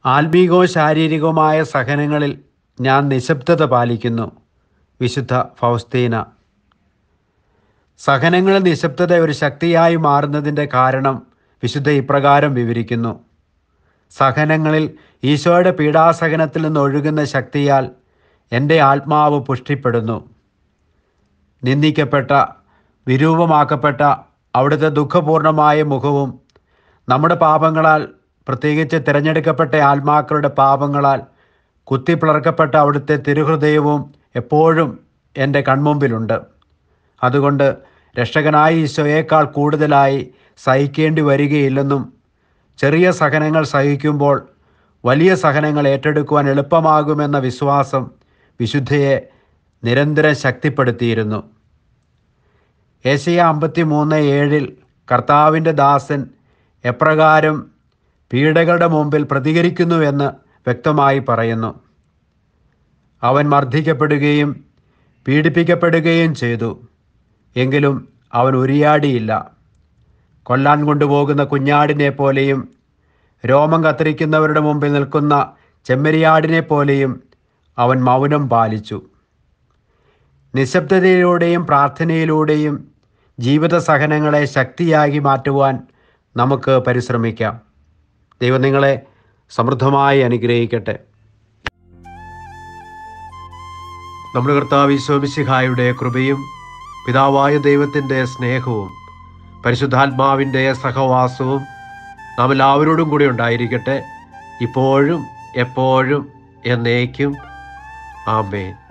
ആത്മീകവും ശാരീരികവുമായ സഹനങ്ങളിൽ ഞാൻ നിശബ്ദത പാലിക്കുന്നു വിശുദ്ധ ഫൗസ്തീന സഹനങ്ങളിൽ നിശബ്ദത ഒരു ശക്തിയായി മാറുന്നതിൻ്റെ കാരണം വിശുദ്ധ ഇപ്രകാരം വിവരിക്കുന്നു സഹനങ്ങളിൽ ഈശോയുടെ പീഡാസഹനത്തിൽ നിന്ന് ഒഴുകുന്ന ശക്തിയാൽ എൻ്റെ ആത്മാവ് പുഷ്ടിപ്പെടുന്നു നിന്ദിക്കപ്പെട്ട വിരൂപമാക്കപ്പെട്ട അവിടുത്തെ ദുഃഖപൂർണമായ മുഖവും നമ്മുടെ പാപങ്ങളാൽ പ്രത്യേകിച്ച് തിരഞ്ഞെടുക്കപ്പെട്ട ആത്മാക്കളുടെ പാപങ്ങളാൽ കുത്തിപ്പിളർക്കപ്പെട്ട അവിടുത്തെ തിരുഹൃദയവും എപ്പോഴും എൻ്റെ കൺമുമ്പിലുണ്ട് അതുകൊണ്ട് രക്ഷകനായ ഈശോയേക്കാൾ കൂടുതലായി സഹിക്കേണ്ടി വരികയില്ലെന്നും ചെറിയ സഹനങ്ങൾ സഹിക്കുമ്പോൾ വലിയ സഹനങ്ങൾ ഏറ്റെടുക്കുവാൻ എളുപ്പമാകുമെന്ന വിശ്വാസം വിശുദ്ധയെ നിരന്തരം ശക്തിപ്പെടുത്തിയിരുന്നു ഏഷ്യ അമ്പത്തി മൂന്ന് ഏഴിൽ കർത്താവിൻ്റെ ദാസൻ എപ്രകാരം പീഡകളുടെ മുമ്പിൽ പ്രതികരിക്കുന്നുവെന്ന് വ്യക്തമായി പറയുന്നു അവൻ മർദ്ദിക്കപ്പെടുകയും പീഡിപ്പിക്കപ്പെടുകയും ചെയ്തു എങ്കിലും അവൻ ഉരിയാടിയില്ല കൊല്ലാൻ കൊണ്ടുപോകുന്ന കുഞ്ഞാടിനെ പോലെയും രോമം കത്തിരിക്കുന്നവരുടെ മുമ്പിൽ നിൽക്കുന്ന ചെമ്മരിയാടിനെ പോലെയും അവൻ മൗനം പാലിച്ചു നിശബ്ദതയിലൂടെയും പ്രാർത്ഥനയിലൂടെയും ജീവിത സഹനങ്ങളെ ശക്തിയാക്കി മാറ്റുവാൻ നമുക്ക് പരിശ്രമിക്കാം ദൈവം നിങ്ങളെ സമൃദ്ധമായി അനുഗ്രഹിക്കട്ടെ നമ്മുടെ കർത്താവ് ഈശോമിശിഹായുടെ കൃപയും പിതാവായ ദൈവത്തിൻ്റെ സ്നേഹവും പരിശുദ്ധാത്മാവിൻ്റെ സഹവാസവും നാം എല്ലാവരോടും കൂടി ഉണ്ടായിരിക്കട്ടെ ഇപ്പോഴും എപ്പോഴും എന്നേക്കും ആമേൻ